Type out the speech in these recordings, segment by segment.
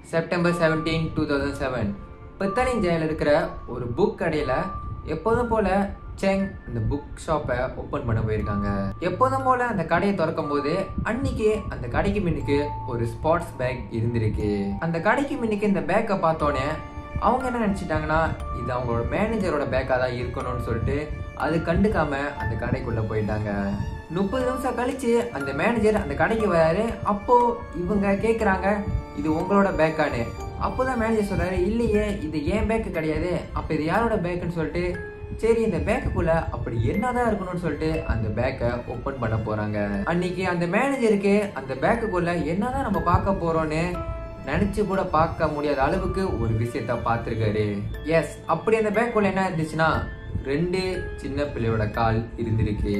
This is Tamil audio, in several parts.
September seventeen two thousand seven பித்தனிஞ்சையில் இருக்கிற ஒரு புக் கடையில் எப்போதும் போல செங் அந்த புக் ஷாப்பை ஓப்பன் பண்ண போயிருக்காங்க எப்போதும் போல அந்த கடையை திறக்கும் போது அன்னைக்கு அந்த கடைக்கு முன்னுக்கு ஒரு ஸ்பாட்ஸ் பேக் இருந்திருக்கு அந்த கடைக்கு முன்னுக்கு இந்த பேக்கை பார்த்தோன்னே அவங்க என்ன நினச்சிட்டாங்கன்னா இது அவங்களோட மேனேஜரோட பேக்காக தான் இருக்கணும்னு சொல்லிட்டு அது கண்டுக்காம அந்த கடைக்குள்ள போயிட்டாங்க முப்பது நிமிஷம் கழிச்சு அந்த மேனேஜர் அந்த கடைக்கு வராரு அப்போ இவங்க கேட்குறாங்க இது உங்களோட பேக்கானு அப்போதான் மேனேஜர் சொல்றாரு இல்லையே இது ஏன் பேக்கு கிடையாது அப்போ இது யாரோட பேக்குன்னு சொல்லிட்டு சரி இந்த பேக்குக்குள்ள அப்படி என்னதான் இருக்கணும்னு சொல்லிட்டு அந்த பேக்கை ஓப்பன் பண்ண போறாங்க அன்னைக்கு அந்த மேனேஜருக்கு அந்த பேக்குக்குள்ள என்னதான் நம்ம பார்க்க போறோம்னு நினைச்சு கூட பார்க்க முடியாத அளவுக்கு ஒரு விஷயத்த பார்த்துருக்காரு எஸ் அப்படி அந்த பேக்குள்ள என்ன இருந்துச்சுன்னா ரெண்டு சின்ன பிள்ளையோட கால் இருந்திருக்கு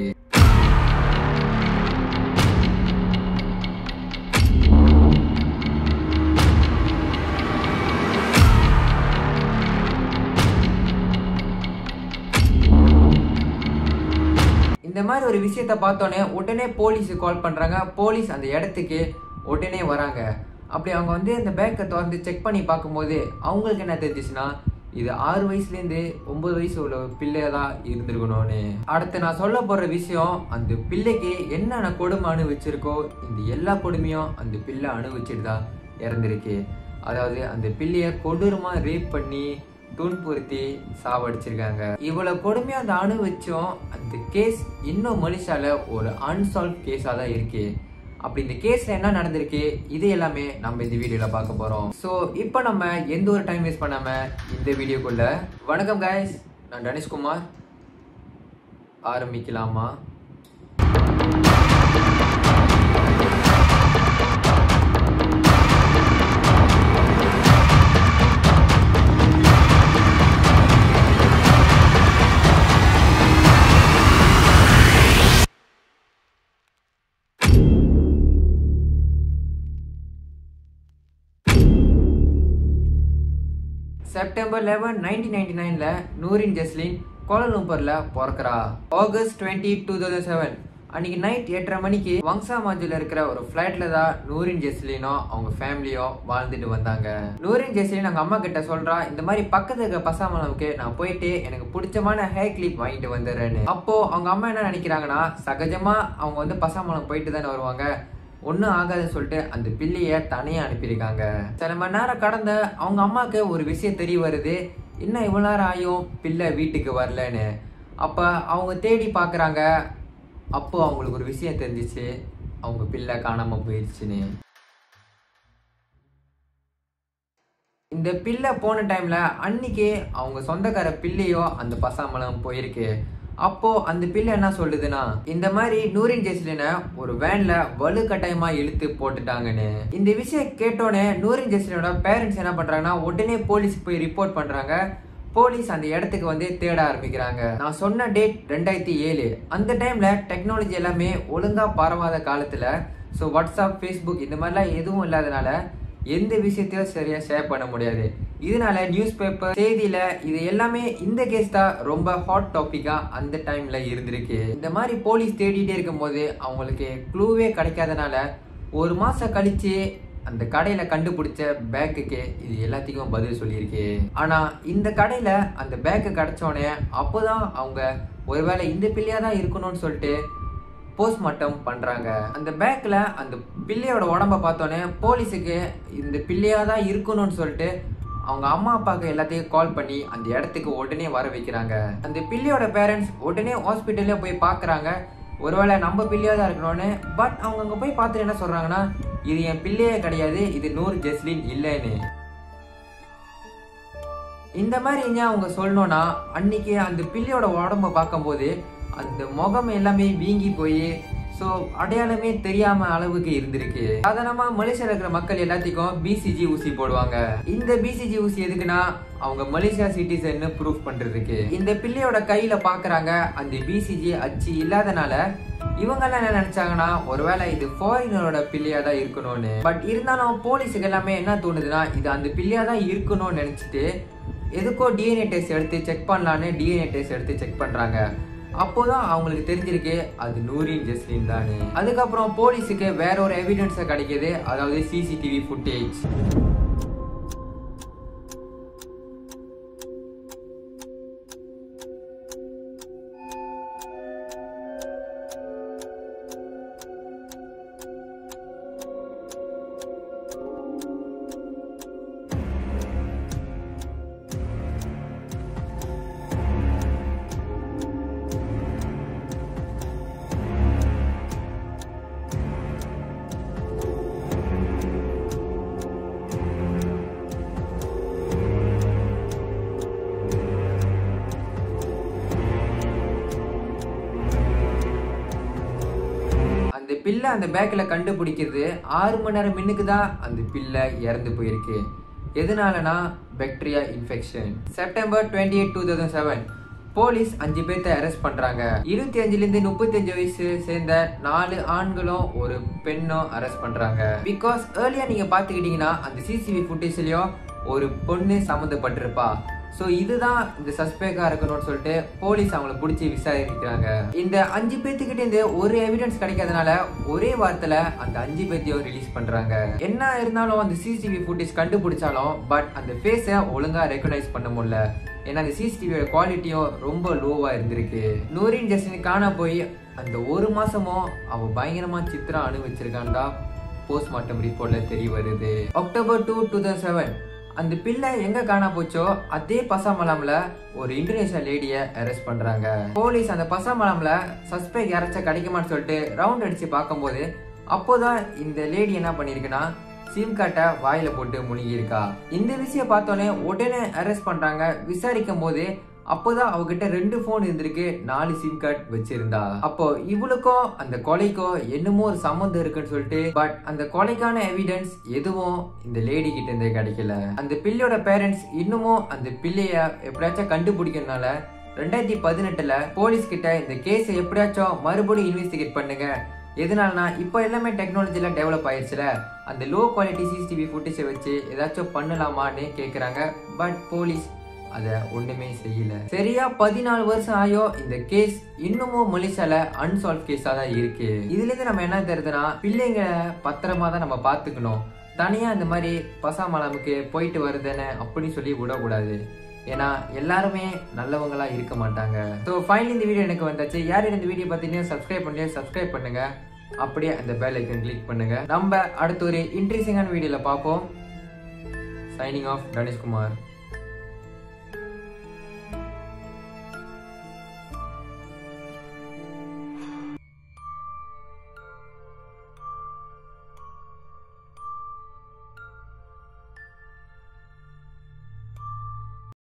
இந்த மாதிரி ஒரு விஷயத்த பார்த்தோன்னே உடனே போலீஸுக்கு கால் பண்ணுறாங்க போலீஸ் அந்த இடத்துக்கு உடனே வராங்க அப்படி அவங்க வந்து அந்த பேக்கை திறந்து செக் பண்ணி பார்க்கும்போது அவங்களுக்கு என்ன தெரிஞ்சிச்சுன்னா இது ஆறு வயசுலேருந்து ஒன்பது வயசு உள்ள பிள்ளை தான் இருந்திருக்கணும்னு அடுத்து நான் சொல்ல போகிற விஷயம் அந்த பிள்ளைக்கு என்னென்ன கொடுமை அனுபவிச்சிருக்கோ இந்த எல்லா கொடுமையும் அந்த பிள்ளை அனுபவிச்சுட்டு தான் இறந்துருக்கு அதாவது அந்த பிள்ளைய கொடூரமாக ரேப் பண்ணி துன்புறுத்தி சாவடிச்சிருக்காங்க இவ்வளவு கொடுமையா அந்த அனுபவிச்சும் அந்த கேஸ் இன்னும் மலேசியால ஒரு அன்சால்வ் கேஸா தான் இருக்கு அப்படி இந்த கேஸ்ல என்ன நடந்திருக்கு இது எல்லாமே நம்ம இந்த வீடியோல பார்க்க போறோம் ஸோ இப்போ நம்ம எந்த ஒரு டைம் வேஸ்ட் பண்ணாம இந்த வீடியோக்குள்ள வணக்கம் guys நான் தனுஷ்குமார் ஆரம்பிக்கலாமா செப்டம்பர் லெவன் நைன்டீன் நைன்டி நைன்ல நூரின் ஜெஸ்லின் கோலலும்பர்ல பிறக்கிறா August twenty two thousand seven அன்னைக்கு நைட் எட்டரை மணிக்கு வங்சா மாஜில இருக்கிற ஒரு ஃபிளைட்ல தான் நூரின் ஜெஸ்லினும் அவங்க ஃபேமிலியும் வாழ்ந்துட்டு வந்தாங்க நூரின் ஜெஸ்லின் அவங்க அம்மா கிட்ட சொல்றா இந்த மாதிரி பக்கத்துல இருக்க பசாமலவுக்கு நான் போயிட்டு எனக்கு பிடிச்சமான ஹேர் கிளிப் வாங்கிட்டு வந்துடுறேன்னு அப்போ அவங்க அம்மா என்ன நினைக்கிறாங்கன்னா சகஜமா அவங்க வந்து பசாமலம் போயிட்டு தானே வருவாங்க ஒன்றும் ஆகாதுன்னு சொல்லிட்டு அந்த பிள்ளைய தனியாக அனுப்பியிருக்காங்க சில மணி நேரம் கடந்த அவங்க அம்மாவுக்கு ஒரு விஷயம் தெரிய வருது இன்னும் இவ்வளோ நேரம் ஆயும் பிள்ளை வீட்டுக்கு வரலன்னு அப்போ அவங்க தேடி பார்க்குறாங்க அப்போ அவங்களுக்கு ஒரு விஷயம் தெரிஞ்சிச்சு அவங்க பிள்ளை காணாமல் போயிடுச்சுன்னு இந்த பிள்ளை போன டைம்ல அன்னைக்கு அவங்க சொந்தக்கார பிள்ளையோ அந்த பசாமலம் போயிருக்கு அப்போ அந்த பிள்ளை என்ன சொல்லுதுன்னா இந்த மாதிரி நூரின் ஜெஸ்லினை ஒரு வேன்ல வலு கட்டாயமா இழுத்து போட்டுட்டாங்கன்னு இந்த விஷயம் கேட்டோன்னே நூரின் ஜெஸ்லினோட பேரண்ட்ஸ் என்ன பண்றாங்கன்னா உடனே போலீஸ்க்கு போய் ரிப்போர்ட் பண்றாங்க போலீஸ் அந்த இடத்துக்கு வந்து தேட ஆரம்பிக்கிறாங்க நான் சொன்ன டேட் ரெண்டாயிரத்தி ஏழு அந்த டைம்ல டெக்னாலஜி எல்லாமே ஒழுங்கா பரவாத காலத்துல ஸோ வாட்ஸ்அப் ஃபேஸ்புக் இந்த மாதிரிலாம் எதுவும் இல்லாதனால எந்த விஷயத்தையும் சரியா ஷேர் பண்ண முடியாது இதனால நியூஸ் பேப்பர் செய்தியில இது எல்லாமே இந்த கேஸ் தான் ரொம்ப ஹாட் டாபிக்கா அந்த டைம்ல இருந்திருக்கு இந்த மாதிரி போலீஸ் தேடிட்டே இருக்கும்போது அவங்களுக்கு க்ளூவே கிடைக்காதனால ஒரு மாசம் கழிச்சு அந்த கடையில கண்டுபிடிச்ச பேக்குக்கு இது எல்லாத்துக்கும் பதில் சொல்லியிருக்கு ஆனா இந்த கடையில அந்த பேக்கு கிடைச்சோடனே அப்போதான் அவங்க ஒருவேளை இந்த பிள்ளையா தான் இருக்கணும்னு சொல்லிட்டு போஸ்ட்மார்ட்டம் பண்றாங்க அந்த பேக்ல அந்த பிள்ளையோட உடம்ப பார்த்தோன்னே போலீஸுக்கு இந்த பிள்ளையா தான் இருக்கணும்னு சொல்லிட்டு அவங்க அம்மா அப்பாவுக்கு எல்லாத்தையும் கால் பண்ணி அந்த இடத்துக்கு உடனே வர வைக்கிறாங்க அந்த பிள்ளையோட பேரண்ட்ஸ் உடனே ஹாஸ்பிட்டல்ல போய் பார்க்கறாங்க ஒருவேளை நம்ம பிள்ளையா தான் இருக்கணும்னு பட் அவங்க அங்க போய் பார்த்துட்டு என்ன சொல்றாங்கன்னா இது என் பிள்ளையே கிடையாது இது நூறு ஜெஸ்லின் இல்லைன்னு இந்த மாதிரி ஏன் அவங்க சொல்லணும்னா அன்னைக்கு அந்த பிள்ளையோட உடம்ப பார்க்கும்போது அந்த முகம் எல்லாமே வீங்கி போய் ஸோ அடையாளமே தெரியாம அளவுக்கு இருந்திருக்கு சாதாரணமா மலேசியால இருக்கிற மக்கள் எல்லாத்துக்கும் பிசிஜி ஊசி போடுவாங்க இந்த பிசிஜி ஊசி எதுக்குன்னா அவங்க மலேசியா சிட்டிசன் ப்ரூஃப் பண்றதுக்கு இந்த பிள்ளையோட கையில பாக்குறாங்க அந்த பிசிஜி அச்சு இல்லாதனால இவங்கெல்லாம் என்ன நினைச்சாங்கன்னா ஒருவேளை இது ஃபாரினரோட பிள்ளையா தான் இருக்கணும்னு பட் இருந்தாலும் போலீஸுக்கு எல்லாமே என்ன தோணுதுன்னா இது அந்த பிள்ளையா தான் இருக்கணும்னு நினைச்சிட்டு எதுக்கோ டிஎன்ஏ டெஸ்ட் எடுத்து செக் பண்ணலான்னு டிஎன்ஏ டெஸ்ட் எடுத்து செக் பண்றாங்க அப்போதான் அவங்களுக்கு தெரிஞ்சிருக்கு அது நூரின் ஜெஸ்லின் தானே அதுக்கப்புறம் போலீஸுக்கு வேற ஒரு எவிடன்ஸை கிடைக்குது அதாவது சிசிடிவி ஃபுட்டேஜ் அந்த பேக்கில் கண்டுபிடிக்கிறது ஆறு மணி நேரம் மின்னுக்கு தான் அந்த பிள்ளை இறந்து போயிருக்கு எதனாலனா bacteria infection September twenty eight two thousand seven police அஞ்சு பேர்த்த அரெஸ்ட் பண்றாங்க இருபத்தி அஞ்சுலேருந்து முப்பத்தஞ்சு வயசு சேர்ந்த நாலு ஆண்களும் ஒரு பெண்ணும் அரெஸ்ட் பண்றாங்க பிகாஸ் ஏர்லியா நீங்க பாத்துக்கிட்டீங்கன்னா அந்த சிசிடிவி ஃபுட்டேஜ்லயும் ஒரு பொண்ணு சம்மந்தப்பட்டிருப்பா ஸோ இதுதான் இந்த சஸ்பெக்டா இருக்கணும்னு சொல்லிட்டு போலீஸ் அவங்கள பிடிச்சி விசாரிக்கிறாங்க இந்த அஞ்சு பேர்த்துக்கிட்ட இருந்து ஒரு எவிடன்ஸ் கிடைக்காதனால ஒரே வாரத்துல அந்த அஞ்சு பேர்த்தையும் ரிலீஸ் பண்றாங்க என்ன இருந்தாலும் அந்த சிசிடிவி ஃபுட்டேஜ் கண்டுபிடிச்சாலும் பட் அந்த ஃபேஸை ஒழுங்கா ரெக்கக்னைஸ் பண்ண முடியல ஏன்னா அந்த சிசிடிவியோட குவாலிட்டியும் ரொம்ப லோவா இருந்திருக்கு நூரின் ஜஸ்டின் காண போய் அந்த ஒரு மாசமும் அவ பயங்கரமா சித்திரம் அனுபவிச்சிருக்கான்டா போஸ்ட்மார்ட்டம் ரிப்போர்ட்ல தெரிய வருது October two two thousand seven அந்த பிள்ளை எங்க காணா போச்சோ அதே பசாமலாம்ல ஒரு இந்தோனேஷியா லேடிய அரெஸ்ட் பண்றாங்க போலீஸ் அந்த பசாமலாம்ல சஸ்பெக்ட் யாராச்சும் கிடைக்குமான்னு சொல்லிட்டு ரவுண்ட் அடிச்சு பார்க்கும்போது அப்போதான் இந்த லேடி என்ன பண்ணிருக்குன்னா சிம் கார்டை வாயில போட்டு முழுகி இருக்கா இந்த விஷயம் பார்த்தோன்னே உடனே அரெஸ்ட் பண்றாங்க விசாரிக்கும் போது அப்போதான் அவகிட்ட ரெண்டு போன் இருந்திருக்கு நாலு சிம் கார்டு வச்சிருந்தா அப்போ இவளுக்கும் அந்த கொலைக்கும் என்னமோ ஒரு சம்மந்தம் இருக்குன்னு சொல்லிட்டு பட் அந்த கொலைக்கான எவிடன்ஸ் எதுவும் இந்த லேடி கிட்ட இருந்தே கிடைக்கல அந்த பிள்ளையோட பேரண்ட்ஸ் இன்னமும் அந்த பிள்ளைய எப்படியாச்சும் கண்டுபிடிக்கிறதுனால ரெண்டாயிரத்தி பதினெட்டுல போலீஸ் கிட்ட இந்த கேஸை எப்படியாச்சும் மறுபடியும் இன்வெஸ்டிகேட் பண்ணுங்க எதனாலனா இப்போ எல்லாமே டெக்னாலஜிலாம் டெவலப் ஆயிடுச்சுல அந்த லோ குவாலிட்டி சிசிடிவி ஃபுட்டேஜை வச்சு ஏதாச்சும் பண்ணலாமான்னு கேட்குறாங்க பட் போலீஸ் அதை ஒண்ணுமே செய்யல சரியா பதினாலு வருஷம் ஆயோ இந்த கேஸ் இன்னமும் மலேசியால அன்சால்வ் கேஸா தான் இருக்கு இதுல இருந்து நம்ம என்ன தெரியுதுன்னா பிள்ளைங்க பத்திரமா தான் நம்ம பாத்துக்கணும் தனியா இந்த மாதிரி பசாமலாமுக்கு போயிட்டு வருதுன்னு அப்படின்னு சொல்லி விடக்கூடாது ஏன்னா எல்லாருமே நல்லவங்களா இருக்க மாட்டாங்க ஸோ ஃபைனல் இந்த வீடியோ எனக்கு வந்தாச்சு யார் இந்த வீடியோ பார்த்தீங்கன்னா சப்ஸ்கிரைப் பண்ணலையோ சப்ஸ்கிரைப் பண்ணுங்க அப்படியே அந்த பெல் ஐக்கன் கிளிக் பண்ணுங்க நம்ம அடுத்த ஒரு இன்ட்ரெஸ்டிங்கான வீடியோல பார்ப்போம் சைனிங் ஆஃப் கணேஷ்குமார்